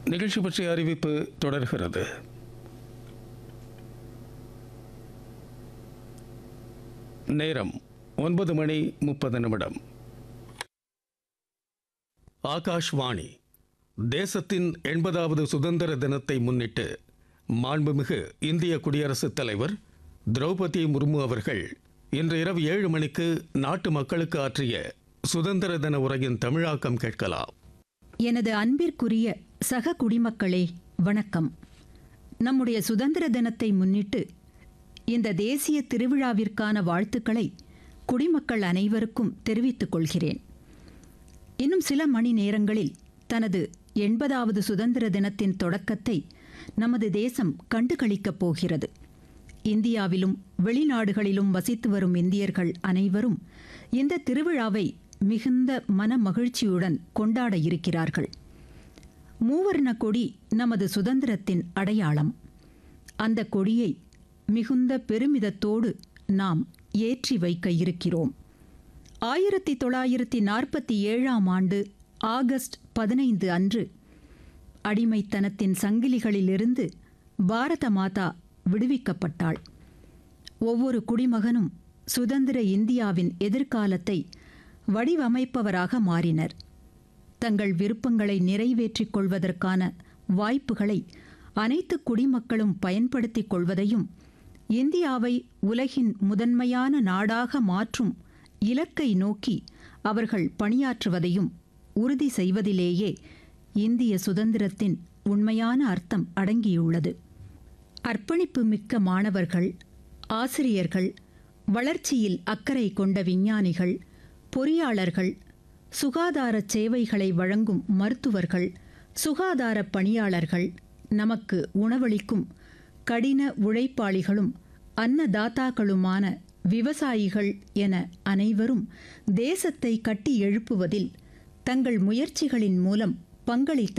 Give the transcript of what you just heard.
நிகழ்ச்சி பற்றிய அறிவிப்பு தொடர்கிறது நேரம் ஒன்பது மணி முப்பது நிமிடம் ஆகாஷ்வாணி தேசத்தின் எண்பதாவது சுதந்திர தினத்தை முன்னிட்டு மாண்புமிகு இந்திய குடியரசுத் தலைவர் திரௌபதி முர்மு அவர்கள் இன்று இரவு ஏழு மணிக்கு நாட்டு மக்களுக்கு ஆற்றிய சுதந்திர தின உரையின் தமிழாக்கம் கேட்கலாம் எனது அன்பிற்குரிய சக குடிமக்களே வணக்கம் நம்முடைய சுதந்திர தினத்தை முன்னிட்டு இந்த தேசிய திருவிழாவிற்கான வாழ்த்துக்களை குடிமக்கள் அனைவருக்கும் தெரிவித்துக் கொள்கிறேன் இன்னும் சில மணி நேரங்களில் தனது எண்பதாவது சுதந்திர தினத்தின் தொடக்கத்தை நமது தேசம் கண்டுகளிக்கப் போகிறது இந்தியாவிலும் வெளிநாடுகளிலும் வசித்து வரும் இந்தியர்கள் அனைவரும் இந்த திருவிழாவை மிகுந்த மன மகிழ்ச்சியுடன் கொண்டாட இருக்கிறார்கள் மூவர்ண கொடி நமது சுதந்திரத்தின் அடையாளம் அந்த கொடியை மிகுந்த பெருமிதத்தோடு நாம் ஏற்றி வைக்க இருக்கிறோம் ஆயிரத்தி தொள்ளாயிரத்தி நாற்பத்தி ஏழாம் ஆண்டு ஆகஸ்ட் பதினைந்து அன்று அடிமைத்தனத்தின் சங்கிலிகளிலிருந்து பாரத மாதா விடுவிக்கப்பட்டாள் ஒவ்வொரு குடிமகனும் சுதந்திர இந்தியாவின் எதிர்காலத்தை வடிவமைப்பவராக மாறினர் தங்கள் விருப்பங்களை நிறைவேற்றிக் கொள்வதற்கான வாய்ப்புகளை அனைத்து குடிமக்களும் பயன்படுத்திக் கொள்வதையும் இந்தியாவை உலகின் முதன்மையான நாடாக மாற்றும் இலக்கை நோக்கி அவர்கள் பணியாற்றுவதையும் உறுதி செய்வதிலேயே இந்திய சுதந்திரத்தின் உண்மையான அர்த்தம் அடங்கியுள்ளது அர்ப்பணிப்பு மிக்க மாணவர்கள் ஆசிரியர்கள் வளர்ச்சியில் அக்கறை கொண்ட விஞ்ஞானிகள் பொறியாளர்கள் சுகாதார சேவைகளை வழங்கும் மருத்துவர்கள் சுகாதார பணியாளர்கள் நமக்கு உணவளிக்கும் கடின உழைப்பாளிகளும் அன்னதாத்தாக்களுமான விவசாயிகள் என அனைவரும் தேசத்தை கட்டி எழுப்புவதில் தங்கள் முயற்சிகளின் மூலம் பங்களித்து